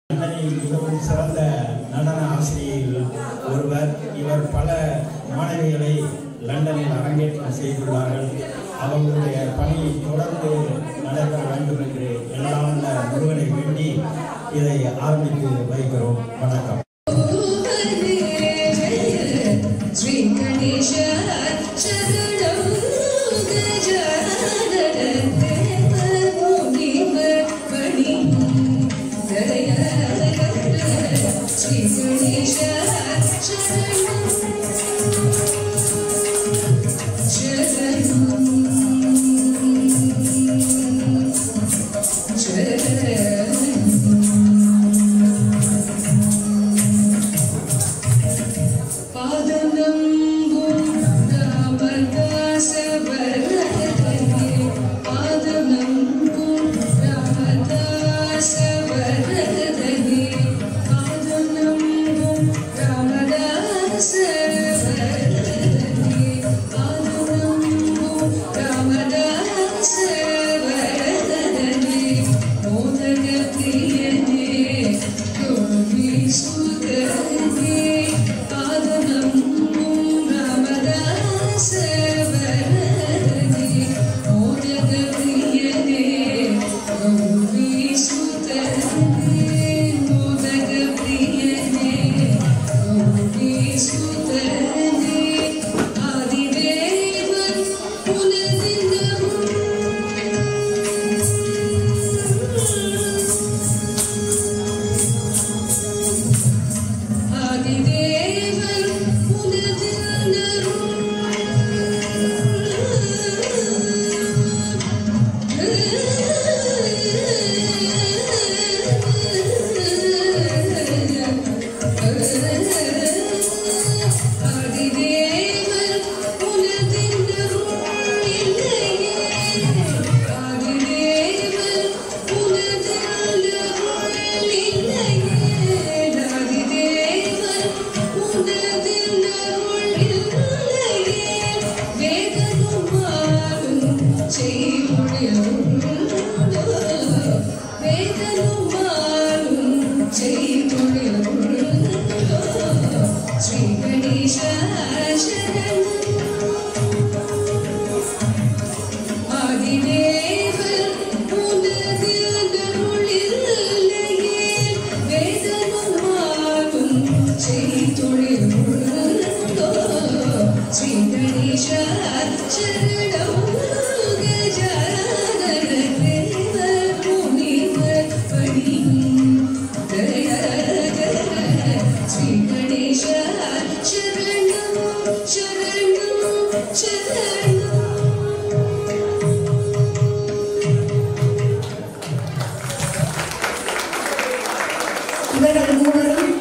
லண்டனில் மிகவும் சிறந்த நடன ஆசிரியர்கள் ஒருவர் இவர் பல மாணவிகளை லண்டனில் அரங்கேற்றம் செய்துள்ளார்கள் அவர்களுடைய பணி தொடர்ந்து நடைபெற வேண்டும் என்று எல்லாம் வல்ல முருகனை வேண்டி இதை ஆரம்பித்து வைக்கிறோம் வணக்கம் श्री गणेश शरणं गजानन मुनिवर मणि श्री गणेश शरणं शरणं பாதநம்பும் ராமதாசவரதனே பாதநம்பும் ராமதாசவரதனே பாதநம்பும் ராமதாசவரதனே பாதநம்பும் ராமதாசவரதனே மோதக பிரியனே யோகி சுதனே பாதநம்பும் ராமதாசவரதனே மோதக பிரியனே யோகி சுதனே மோதக பிரியனே யோகி சுதனே ஆதிதேவன் புலதிந்தமும் ஆதிதேவன் ஆதிதேவன் புலதிந்தருள் இல்லையே ஆதிதேவன் புலதிந்தருள் இல்லையே ஆதிதேவன் புலதிந்தருள் இல்லையே வேதனும் மாறும் செய்யுளியும் வேதனும் மாறும் செய்யுளியும் ஸ்ரீ கணேச சரணம் ஆதிதேவன் உனதில் அருளில்லையே வேதனும் மாறும் செய்தொழிலுள்ளோ ஸ்ரீ கணேச சரணம் கஜானன தேவ முனிவர் பணி ஸ்ரீ கணேச சரணம் சரணம் சரணம் இவர்கள் மூவரும்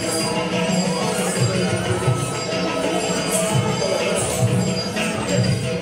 ஆதிதேவன்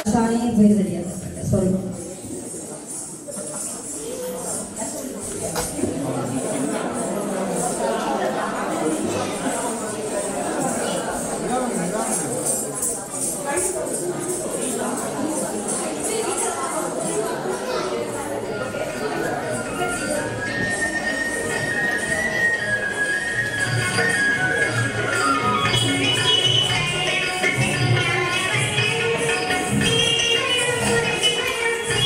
சாணியே பேர் தெரியாது சாரி Thank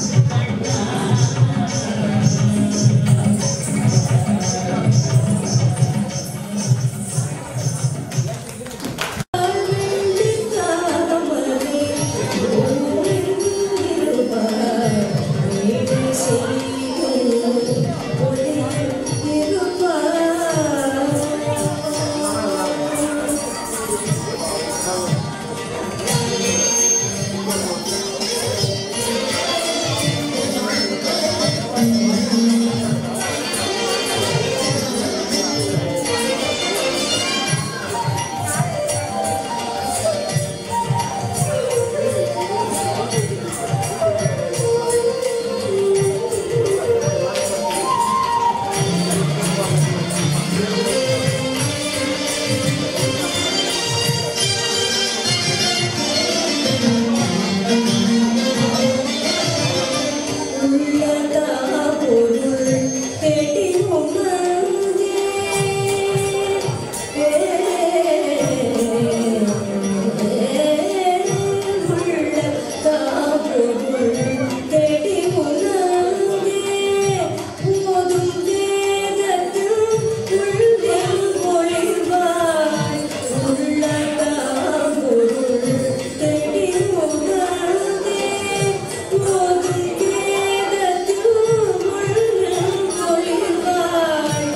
Thank you.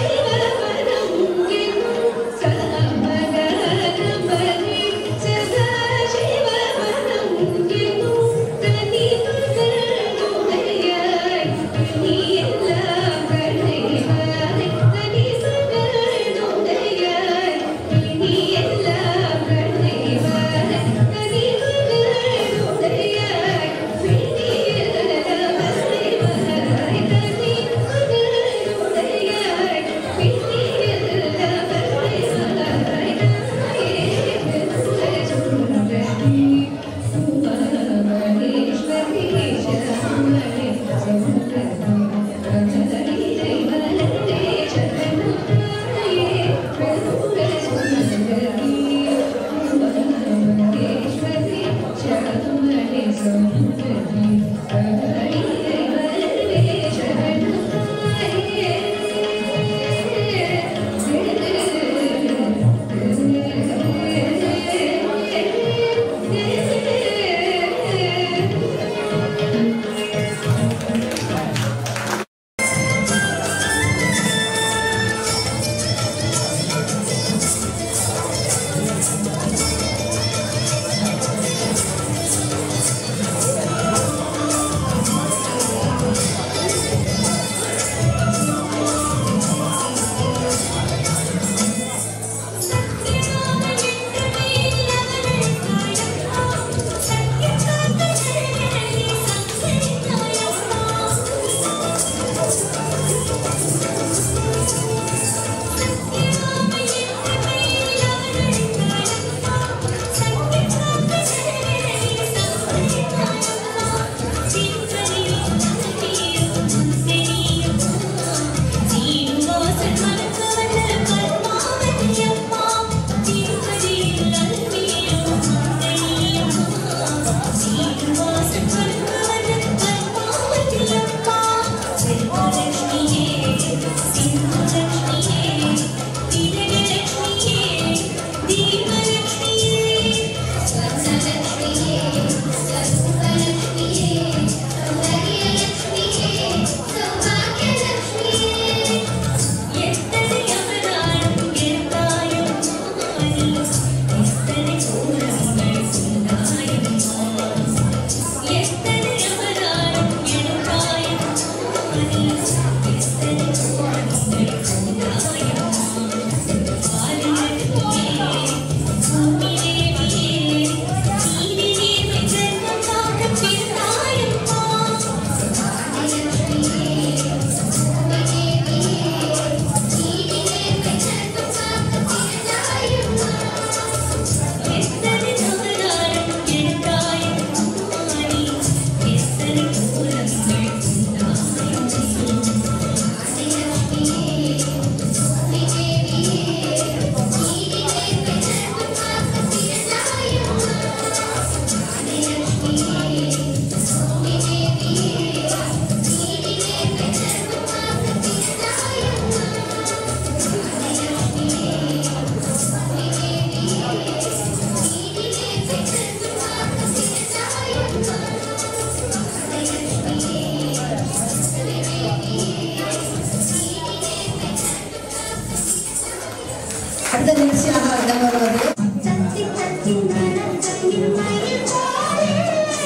அடுத்த நிகழ்ச்சியாக இடம் வருவது தத்தி தத்தி மனம் தங்கி மயில் போலே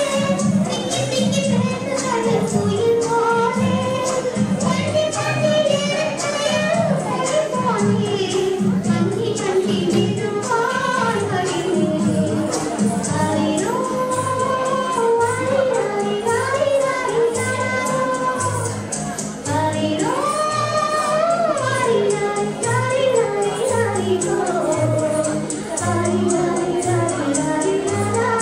திக்கி திக்கி பேசுவது குயில் போலே தண்ணி தண்ணி ஏற்றையில் மயில் போலே தண்ணி தண்ணி விடுவான் வழியிலே ஆரிரோ ஆரி ஆரி ஆரி ஆரி ஆரிரோ ஆரி ஆரி ஆரி ஆரி ஆரி ஆரி ஆரி ஆரி ஆரி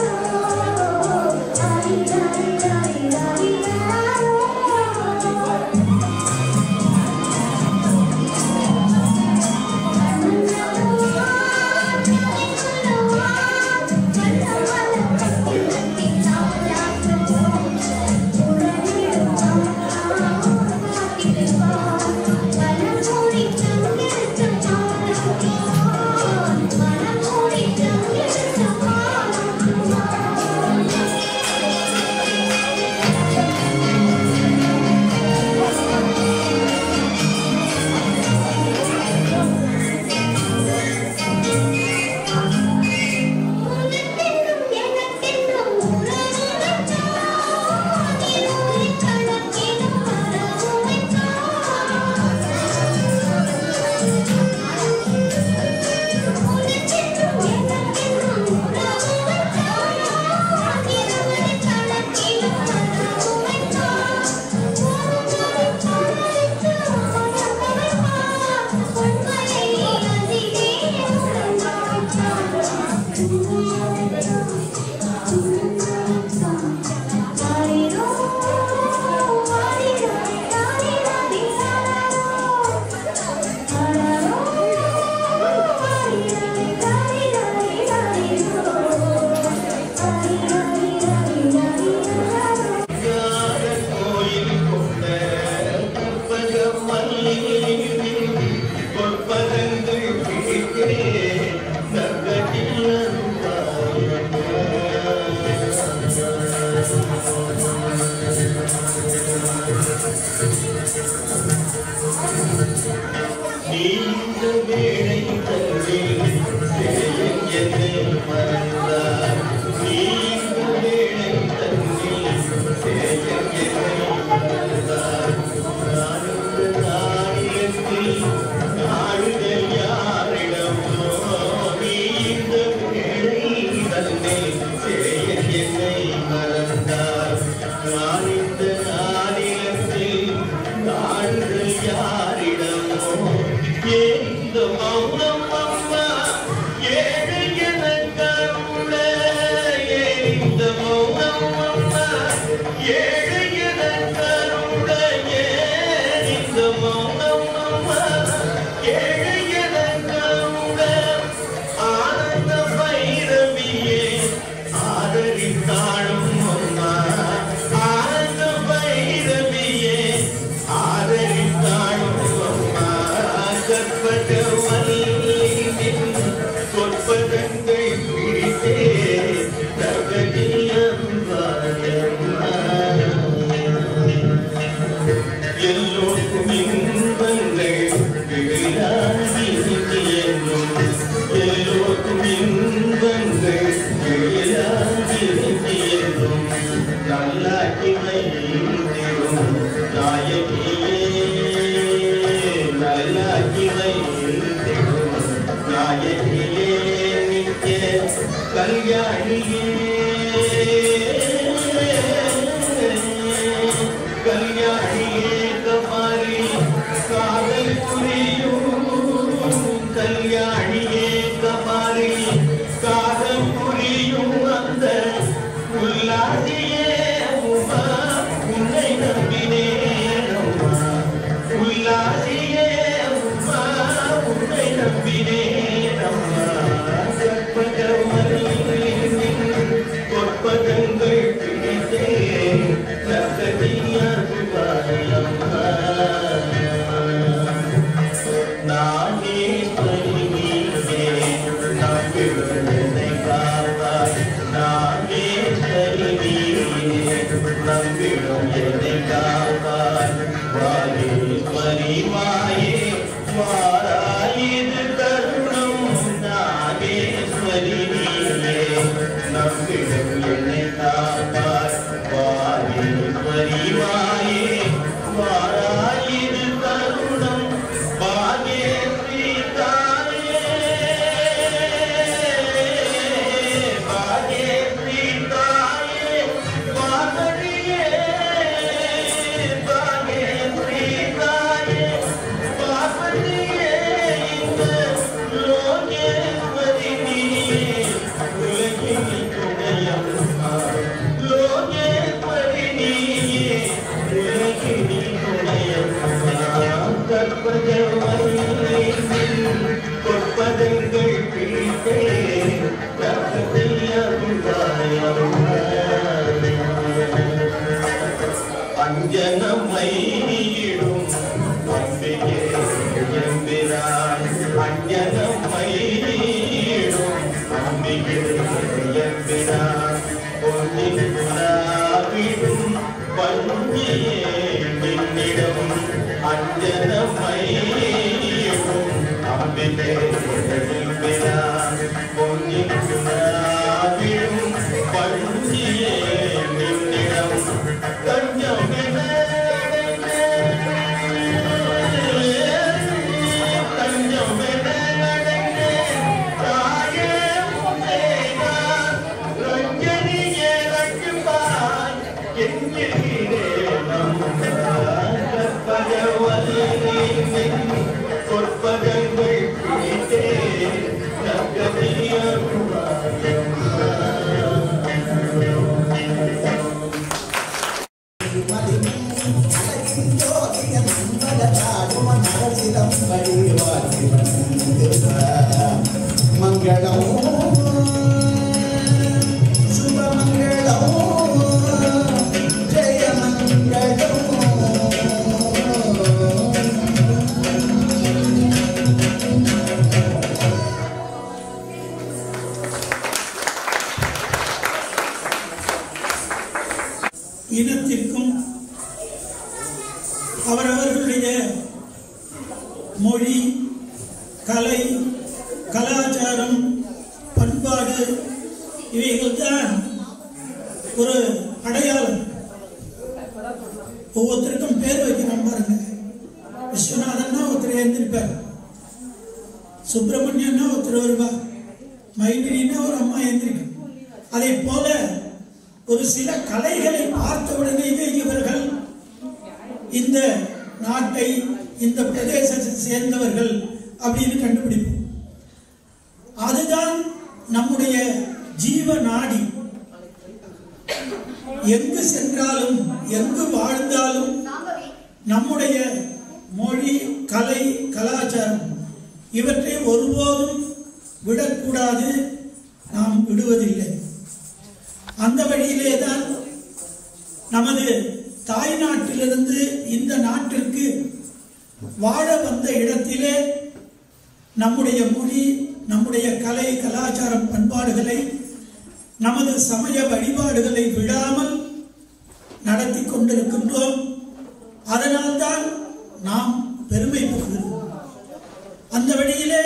எல்லோருக்கும் இன்பங்கள் விளையாடி என்றும் எல்லோருக்கும் இன்பங்கள் விளையாடி என்றும் நல்லாக்கி வைத்திடும் நாயகியே நல்லாக்கி வைத்திடும் நாயகியே நிற்க கல்யாணியே கல்யாணியே கபாலி காதல் புரியும் கல்யாணியே கபாலி காதல் புரியும் அந்த உல்லாசியே உமா உன்னை நம்பினேன் அம்மா உல்லாசியே உமா உன்னை நம்பினேன் அம்மா கற்பகமரியின் கொற்பதங்கள் பிடித்தேன் நானே பரிவீரே நம்பிடுவதை காப்பாய் நானே பரிவீரே நம்பிடும் எதை காப்பாய் வாயே பரிவாயே வாராயிது தருணம் நாகேஸ்வரி நீயே நம்பிடும் என்னை காப்பாய் வாயே பரிவாயே வாராயிது தருணம் பாகேஸ்வரி தாயே பாகேஸ்வரி தாயே பாகடியே பாகேஸ்வரி தாயே பாகடியே இந்த லோகேஸ்வரி நீயே உலகின் துணையம்மா லோகேஸ்வரி நீயே உலகின் துணையம்மா கற்பகவல்லின் கொற்பதங்கள் பிடித்தே கற்பதில் அஞ்சனமையிடும் அம்பிகே எம்பிரான் அஞ்சனமையிடும் அம்பிகே எம்பிரான் பொன்னின் புறாவிடும் பஞ்சியே நின்னிடம் அஞ்சனமையிடும் அம்பிகே எம்பிரான் பொன்னின் புறாவிடும் பஞ்சியே நின்னிடம் தஞ்சம் என தஞ்சம் என தாயே உன்னைதான் ரஞ்சனியே ரட்சிப்பாய் என்கிறே கற்பகவல்லின் கொற்பதங்கள் பிடித்தே மங்களம் சுபமங்களம் ஜெயமங்களம் இனத்திற்கும் அவரவர்களுடைய மொழி கலை கலாச்சாரம் பண்பாடு இவைகள் தான் ஒரு அடையாளம் ஒவ்வொருத்தருக்கும் பேர் வைக்கணும் பாருங்க விஸ்வநாதன்னா ஒருத்தர் எழுந்திருப்பார் சுப்பிரமணியன்னா ஒருத்தர் வருவா மைதிரின்னா ஒரு அம்மா எழுந்திருக்கும் அதே போல ஒரு சில கலைகளை பார்த்த உடனேயே இவர்கள் இந்த நாட்டை இந்த பிரதேசத்தை சேர்ந்தவர்கள் அப்படின்னு கண்டுபிடிப்போம் அதுதான் நம்முடைய ஜீவ நாடி எங்கு சென்றாலும் எங்கு வாழ்ந்தாலும் நம்முடைய மொழி கலை கலாச்சாரம் இவற்றை ஒருபோதும் விடக்கூடாது நாம் விடுவதில்லை அந்த வழியிலே தான் நமது தாய் நாட்டிலிருந்து இந்த நாட்டிற்கு வாழ வந்த இடத்திலே நம்முடைய மொழி நம்முடைய கலை கலாச்சாரம் பண்பாடுகளை நமது சமய வழிபாடுகளை விடாமல் நடத்தி கொண்டிருக்கின்றோம் அதனால்தான் நாம் பெருமை பெறுகிறோம் அந்த வழியிலே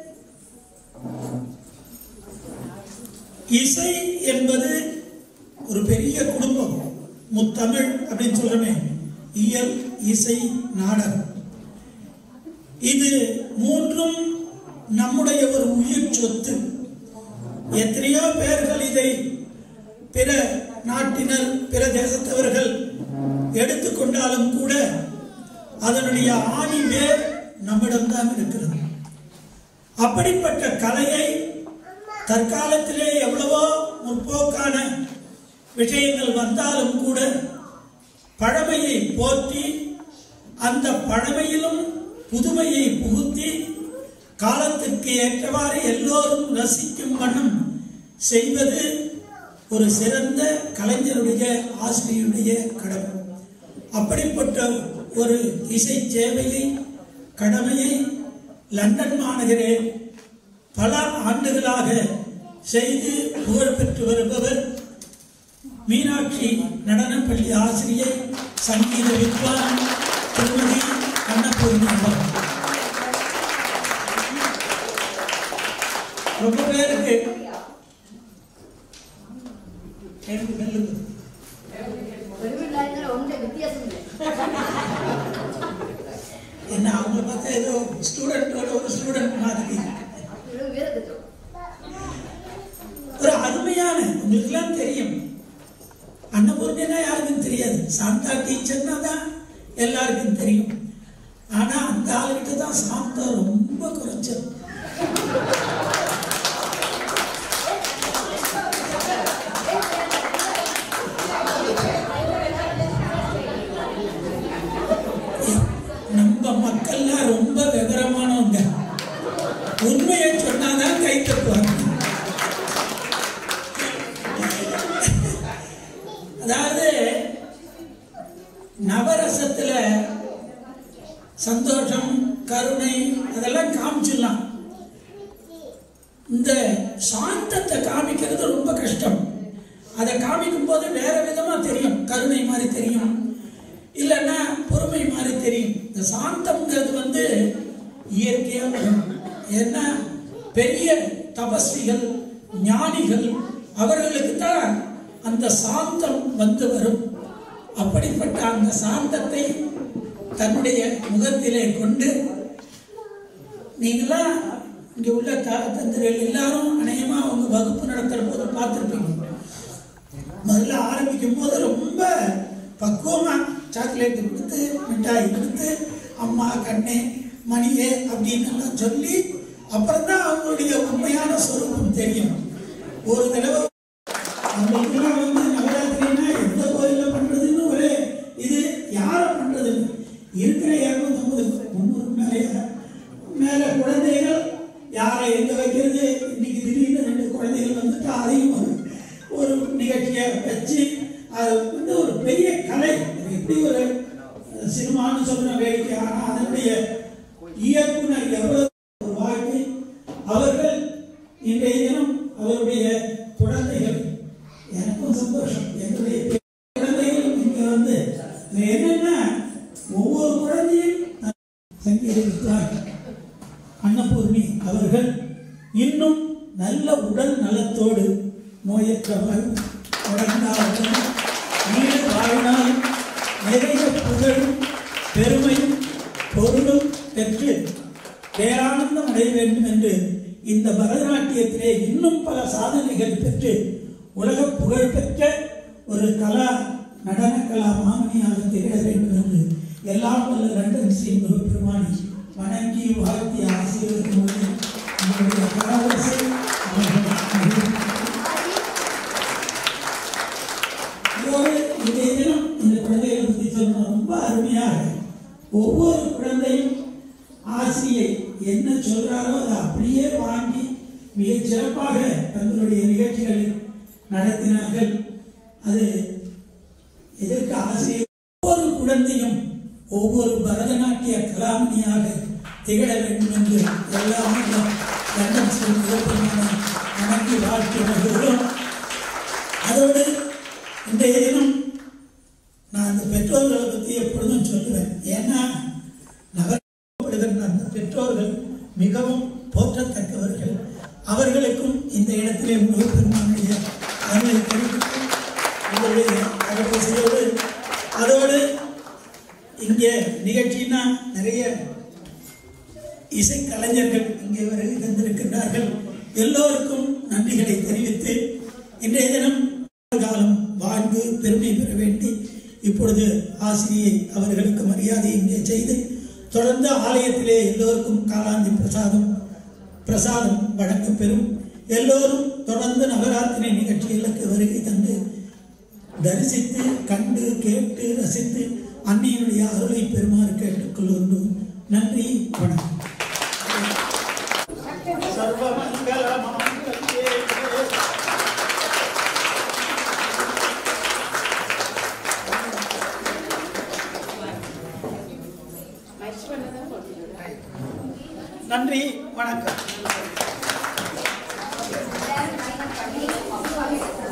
இசை என்பது ஒரு பெரிய குடும்பம் முத்தமிழ் அப்படின்னு சொல்றமே இயல் இசை நாடகம் இது மூன்றும் நம்முடைய ஒரு உயிர் சொத்து எத்தனையோ பேர்கள் இதை பிற நாட்டினர் பிற தேசத்தவர்கள் எடுத்துக்கொண்டாலும் கூட அதனுடைய ஆணி வேர் நம்மிடம்தான் இருக்கிறது அப்படிப்பட்ட கலையை தற்காலத்திலே எவ்வளவோ முற்போக்கான விஷயங்கள் வந்தாலும் கூட பழமையை போற்றி அந்த பழமையிலும் புதுமையை புகுத்தி காலத்திற்கு ஏற்றவாறு எல்லோரும் ரசிக்கும் வண்ணம் செய்வது ஒரு சிறந்த கலைஞருடைய ஆசிரியருடைய கடமை அப்படிப்பட்ட ஒரு இசை சேவையை கடமையை லண்டன் மாநகரே பல ஆண்டுகளாக செய்து புகழ் பெற்று வருபவர் மீனாட்சி நடனப்பள்ளி ஆசிரியை சங்கீத வித்வான் திருமதி அன்னபூர்ணி அவர்கள் ரொம்ப பேருக்கு எனக்கு மெல்லுங்க என்ன அவங்க பார்த்தா ஏதோ ஸ்டூடெண்டோட ஒரு ஸ்டூடெண்ட் மாதிரி ஒரு அருமையான உங்களுக்குலாம் தெரியும் அன்னபூர்ணினா யாருக்கும் தெரியாது சாந்தா டீச்சர்னா தான் எல்லாருக்கும் தெரியும் ஆனா அந்த ஆளுகிட்ட தான் சாந்தா ரொம்ப குறைச்சது நம்ம மக்கள்லாம் ரொம்ப விவரமானவங்க உண்மையை சொன்னாதான் கை தட்டுவாங்க அதாவது நவரசத்துல சந்தோஷம் கருணை அதெல்லாம் காமிச்சிடலாம் இந்த சாந்தத்தை காமிக்கிறது ரொம்ப கஷ்டம் அதை காமிக்கும் போது வேற விதமா தெரியும் கருணை மாதிரி தெரியும் இல்லைன்னா பொறுமை மாதிரி தெரியும் இந்த சாந்தம்ங்கிறது வந்து இயற்கையா வரும் ஏன்னா பெரிய தபஸ்விகள் ஞானிகள் அவர்களுக்கு தான் அந்த சாந்தம் வந்து வரும் அப்படிப்பட்ட அந்த சாந்தத்தை தன்னுடைய முகத்திலே கொண்டு நீங்களாம் இங்க உள்ள தந்திரர்கள் எல்லாரும் அநேகமா அவங்க வகுப்பு நடத்துற போது பார்த்துருப்பீங்க முதல்ல ஆரம்பிக்கும் போது ரொம்ப பக்குவமா சாக்லேட் கொடுத்து மிட்டாய் கொடுத்து அம்மா கண்ணே மணியே அப்படின்னு எல்லாம் சொல்லி அப்புறம் தான் அவங்களுடைய உண்மையான சொரூபம் தெரியும் ஒரு தடவை அவங்களுக்குலாம் வந்து நவராத்திரினா எந்த கோயில்ல பண்றதுன்னு ஒரே இது யார பண்றது இருக்கிற இரநூத்தம்பது முந்நூறு மேலே மேல குழந்தைகள் யாரை எங்க வைக்கிறது இன்னைக்கு திடீர்னு ரெண்டு குழந்தைகள் வந்துட்டு அதையும் ஒரு ஒரு நிகழ்ச்சியை வச்சு அது வந்து ஒரு பெரிய கலை இது எப்படி ஒரு சினிமான்னு சொல்ற வேடிக்கை ஆனால் அதனுடைய இயக்குனர் எவ்வளவு ஒரு வாழ்க்கை அவர்கள் இன்றைய தினம் அவருடைய குழந்தைகள் எனக்கும் சந்தோஷம் என்னுடைய குழந்தைகள் இங்க வந்து இதுல என்னன்னா ஒவ்வொரு குழந்தையும் சங்கீத தாய் அன்னபூர்ணி அவர்கள் இன்னும் நல்ல உடல் நலத்தோடு நோயற்ற வாழ்வு தொடர்ந்தாலும் நீண்ட வாழ்நாளும் நிறைய புகழும் பெருமையும் பொருளும் பெற்று பேரானந்தம் அடைய வேண்டும் என்று இந்த பரதநாட்டியத்திலே இன்னும் பல சாதனைகள் பெற்று உலக புகழ் பெற்ற ஒரு கலா நடன கலா மாமணியாக திகழ வேண்டும் என்று எல்லாம் வல்ல லண்டன் ஸ்ரீ முருகப்பெருமானை வணங்கி வாழ்த்தி ஆசீர்வதிக்கும் நம்முடைய கலாவரசை அவர்கள் இதோடு இன்றைய தினம் இந்த குழந்தைகளை பற்றி சொல்லணும் ரொம்ப அருமையாக ஒவ்வொரு குழந்தையும் ஆசிரியை என்ன சொல்றாரோ அதை அப்படியே வாங்கி மிகச் சிறப்பாக தங்களுடைய நிகழ்ச்சிகளை நடத்தினார்கள் அது எதற்கு ஆசிரியர் ஒவ்வொரு குழந்தையும் ஒவ்வொரு பரதநாட்டிய கலாமணியாக திகழ வேண்டும் என்று எல்லாம் லண்டன் ஸ்ரீ முருகப்பெருமானை வணங்கி வாழ்த்து வருகிறோம் அதோடு இன்றைய தினம் நான் அந்த பெற்றோர்களை பற்றி எப்பொழுதும் சொல்லுவேன் ஏன்னா நகரப்படுகின்ற அந்த பெற்றோர்கள் மிகவும் போற்றத்தக்கவர்கள் அவர்களுக்கும் இந்த இடத்திலே முருகப்பெருமானுடைய அருளை தெரிவித்து உங்களுடைய அகவசையோடு அதோடு இங்கே நிகழ்ச்சினா நிறைய இசைக்கலைஞர்கள் இங்கே வருகை தந்திருக்கின்றார்கள் எல்லோருக்கும் நன்றிகளை தெரிவித்து இன்றைய தினம் காலம் வாழ்ந்து பெருமை பெற வேண்டி இப்பொழுது ஆசிரியை அவர்களுக்கு மரியாதை இங்கே செய்து தொடர்ந்து ஆலயத்திலே எல்லோருக்கும் காலாந்தி பிரசாதம் பிரசாதம் வழங்கப் பெறும் எல்லோரும் தொடர்ந்து நவராத்திரி நிகழ்ச்சிகளுக்கு வருகை தந்து தரிசித்து கண்டு கேட்டு ரசித்து அன்னையினுடைய அருளை பெறுமாறு கேட்டுக்கொள்கின்றோம் நன்றி வணக்கம் நன்றி வணக்கம்